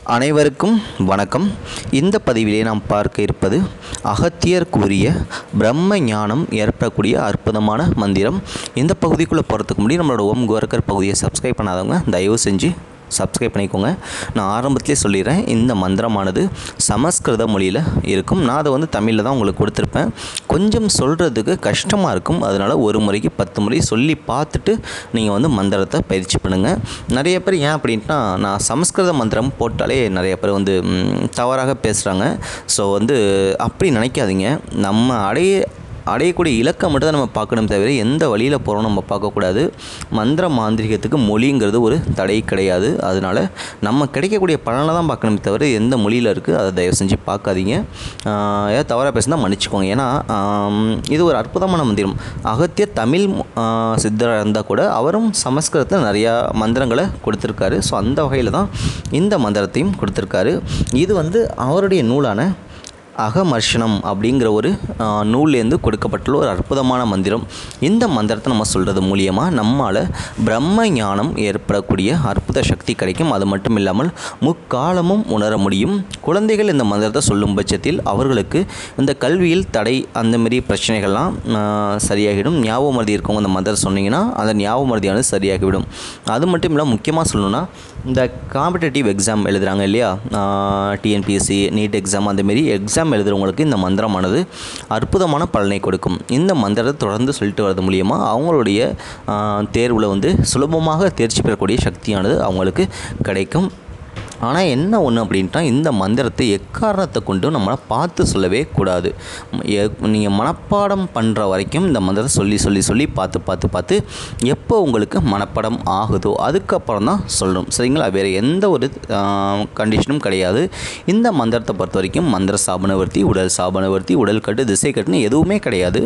அனைவருக்கும் வணக்கம் இந்த பதிவிலே நாம் பார்க்க இருப்பது அகத்தியர் கூறிய பிரம்ம ஞானம் ஏற்படக்கூடிய அற்புதமான மந்திரம் இந்த பகுதிக்குள்ளே போகிறதுக்கு முன்னாடி நம்மளோட ஓம் கோரக்கர் பகுதியை சப்ஸ்கிரைப் பண்ணாதவங்க தயவு செஞ்சு சப்ஸ்கிரைப் பண்ணிக்கோங்க நான் ஆரம்பத்திலே சொல்லிடுறேன் இந்த மந்திரமானது சமஸ்கிருத மொழியில் இருக்கும் நான் அதை வந்து தமிழில் தான் உங்களுக்கு கொடுத்துருப்பேன் கொஞ்சம் சொல்கிறதுக்கு கஷ்டமாக இருக்கும் அதனால் ஒரு முறைக்கு பத்து முறை சொல்லி பார்த்துட்டு நீங்கள் வந்து மந்திரத்தை பயிற்சி பண்ணுங்கள் நிறைய பேர் ஏன் அப்படின்ட்டா நான் சமஸ்கிருத மந்திரம் போட்டாலே நிறைய பேர் வந்து ம், தவறாக பேசுகிறாங்க ஸோ வந்து அப்படி நினைக்காதீங்க நம்ம அடைய அடையக்கூடிய இலக்கை மட்டும் தான் நம்ம பார்க்கணும் தவிர எந்த வழியில் போகிறோம் நம்ம பார்க்கக்கூடாது மந்திர மாந்திரிகத்துக்கு மொழிங்கிறது ஒரு தடை கிடையாது அதனால் நம்ம கிடைக்கக்கூடிய பலனை தான் பார்க்கணும் தவிர எந்த மொழியில் இருக்குது அதை தயவு செஞ்சு பார்க்காதீங்க ஆஹ் ஏதாவது தவறாக பேசினா மன்னிச்சுக்கோங்க ஏன்னா ஆம், இது ஒரு அற்புதமான மந்திரம் அகத்திய தமிழ் ஆஹ், சித்தராக இருந்தால் கூட அவரும் சமஸ்கிருதத்தில் நிறையா மந்திரங்களை கொடுத்துருக்காரு ஸோ அந்த வகையில் தான் இந்த மந்திரத்தையும் கொடுத்துருக்காரு இது வந்து அவருடைய நூலான அகமர்ஷனம் அப்படிங்கிற ஒரு ஆ, நூல்லேருந்து கொடுக்கப்பட்டுள்ள ஒரு அற்புதமான மந்திரம் இந்த மந்திரத்தை நம்ம சொல்கிறது மூலியமாக நம்மால் பிரம்ம ஞானம் ஏற்படக்கூடிய அற்புத சக்தி கிடைக்கும் அது மட்டும் இல்லாமல் முக்காலமும் உணர முடியும் குழந்தைகள் இந்த மந்திரத்தை சொல்லும் பட்சத்தில் அவர்களுக்கு இந்த கல்வியில் தடை அந்த மாதிரி பிரச்சனைகள்லாம் ஆ, சரியாகிடும் ஞாபக மருதி இருக்கவங்க இந்த மந்திரம் சொன்னீங்கன்னா அந்த ஞாபக மருதியானது சரியாகிவிடும் அது மட்டும் இல்லாமல் முக்கியமாக சொல்லணும்னா இந்த காம்படேட்டிவ் எக்ஸாம் எழுதுகிறாங்க இல்லையா டிஎன்பிஎஸ்சி நீட் எக்ஸாம் அந்தமாரி எக்ஸாம் எழுதுகிறவங்களுக்கு இந்த மந்திரமானது அற்புதமான பலனை கொடுக்கும் இந்த மந்திரத்தை தொடர்ந்து சொல்லிட்டு வரது மூலியமாக அவங்களுடைய தேர்வில் வந்து சுலபமாக தேர்ச்சி பெறக்கூடிய சக்தியானது அவங்களுக்கு கிடைக்கும் ஆனால் என்ன ஒன்று அப்படின்ட்டா இந்த மந்திரத்தை எக்காரணத்தை கொண்டும் நம்மளை பார்த்து சொல்லவே கூடாது நீங்கள் மனப்பாடம் பண்ணுற வரைக்கும் இந்த மந்திரத்தை சொல்லி சொல்லி சொல்லி பார்த்து பார்த்து பார்த்து எப்போ உங்களுக்கு மனப்பாடம் ஆகுதோ அதுக்கப்புறம் தான் சொல்லணும் சரிங்களா வேறு எந்த ஒரு கண்டிஷனும் கிடையாது இந்த மந்திரத்தை பொறுத்த வரைக்கும் மந்திர சாபனவர்த்தி உடல் சாபனவர்த்தி உடல் கட்டு திசை கட்டுன்னு எதுவுமே கிடையாது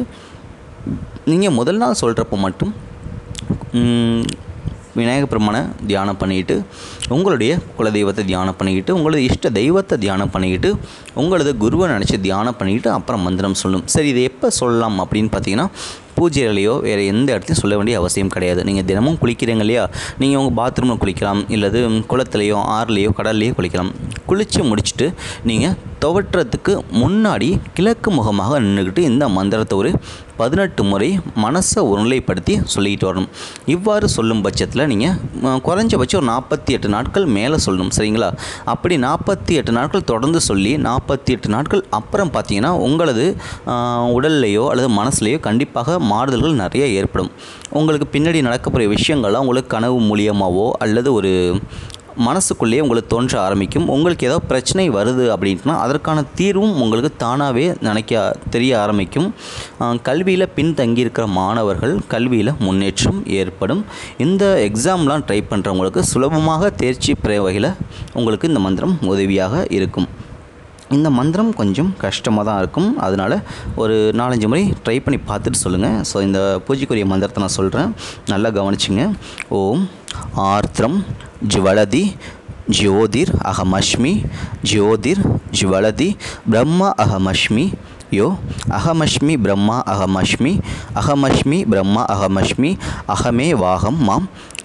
நீங்கள் முதல் நாள் சொல்கிறப்போ மட்டும் ம், விநாயக பெருமானை தியானம் பண்ணிக்கிட்டு உங்களுடைய குலதெய்வத்தை தியானம் பண்ணிக்கிட்டு உங்களது இஷ்ட தெய்வத்தை தியானம் பண்ணிக்கிட்டு உங்களது குருவை நினச்சி தியானம் பண்ணிக்கிட்டு அப்புறம் மந்திரம் சொல்லணும் சரி இதை எப்போ சொல்லலாம் அப்படின்னு பார்த்தீங்கன்னா பூஜைகளையோ வேறு எந்த இடத்தையும் சொல்ல வேண்டிய அவசியம் கிடையாது நீங்கள் தினமும் குளிக்கிறீங்க இல்லையா நீங்கள் உங்கள் பாத்ரூமில் குளிக்கலாம் இல்லது குளத்துலையோ ஆறுலேயோ கடல்லையோ குளிக்கலாம் குளித்து முடிச்சுட்டு நீங்கள் துவட்டுறதுக்கு முன்னாடி கிழக்கு முகமாக நின்றுக்கிட்டு இந்த மந்திரத்தை ஒரு பதினெட்டு முறை மனசை ஒருநிலைப்படுத்தி சொல்லிக்கிட்டு வரணும் இவ்வாறு சொல்லும் பட்சத்தில் நீங்கள் குறைஞ்சபட்சம் ஒரு நாற்பத்தி எட்டு நாட்கள் மேலே சொல்லணும் சரிங்களா அப்படி நாற்பத்தி எட்டு நாட்கள் தொடர்ந்து சொல்லி நாற்பத்தி எட்டு நாட்கள் அப்புறம் பார்த்தீங்கன்னா உங்களது ஆஹ், உடல்லையோ அல்லது மனசுலையோ கண்டிப்பாக மாறுதல்கள் நிறைய ஏற்படும் உங்களுக்கு பின்னாடி நடக்கக்கூடிய விஷயங்கள்லாம் உங்களுக்கு கனவு மூலியமாகவோ அல்லது ஒரு மனசுக்குள்ளேயே உங்களுக்கு தோன்ற ஆரம்பிக்கும் உங்களுக்கு ஏதோ பிரச்சனை வருது அப்படின்ட்டுனா அதற்கான தீர்வும் உங்களுக்கு தானாகவே நினைக்க தெரிய ஆரம்பிக்கும் கல்வியில் பின்தங்கியிருக்கிற மாணவர்கள் கல்வியில் முன்னேற்றம் ஏற்படும் இந்த எக்ஸாம்லாம் ட்ரை பண்ணுறவங்களுக்கு சுலபமாக தேர்ச்சி பெற வகையில் உங்களுக்கு இந்த மந்திரம் உதவியாக இருக்கும் இந்த மந்திரம் கொஞ்சம் கஷ்டமாக தான் இருக்கும் அதனால் ஒரு நாலஞ்சு முறை ட்ரை பண்ணி பார்த்துட்டு சொல்லுங்கள் ஸோ இந்த பூஜைக்குரிய மந்திரத்தை நான் சொல்கிறேன் நல்லா கவனிச்சுங்க ஓம் ஆர்த்ரம் ஜுவலதி ஜோதிர் அகமஷ்மி ஜோதிர் ஜுவலதி பிரம்ம அகமஷ்மி யோ அகமஷ்மி பிரம்மா அகமஷ்மி அகமஷ்மி பிரம்மா அகமஷ்மி அகமே வாகம் மாம்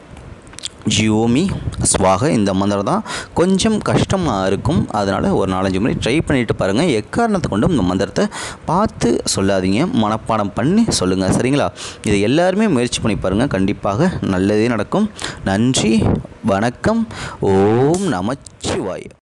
ஜியோமி ஸ்வாக இந்த மந்திரம் தான் கொஞ்சம் கஷ்டமாக இருக்கும் அதனால் ஒரு நாலஞ்சு முறை ட்ரை பண்ணிட்டு பாருங்கள் எக்காரணத்தை கொண்டும் இந்த மந்திரத்தை பார்த்து சொல்லாதீங்க மனப்பாடம் பண்ணி சொல்லுங்கள் சரிங்களா இதை எல்லாருமே முயற்சி பண்ணி பாருங்கள் கண்டிப்பாக நல்லதே நடக்கும் நன்றி வணக்கம் ஓம் நமச்சிவாய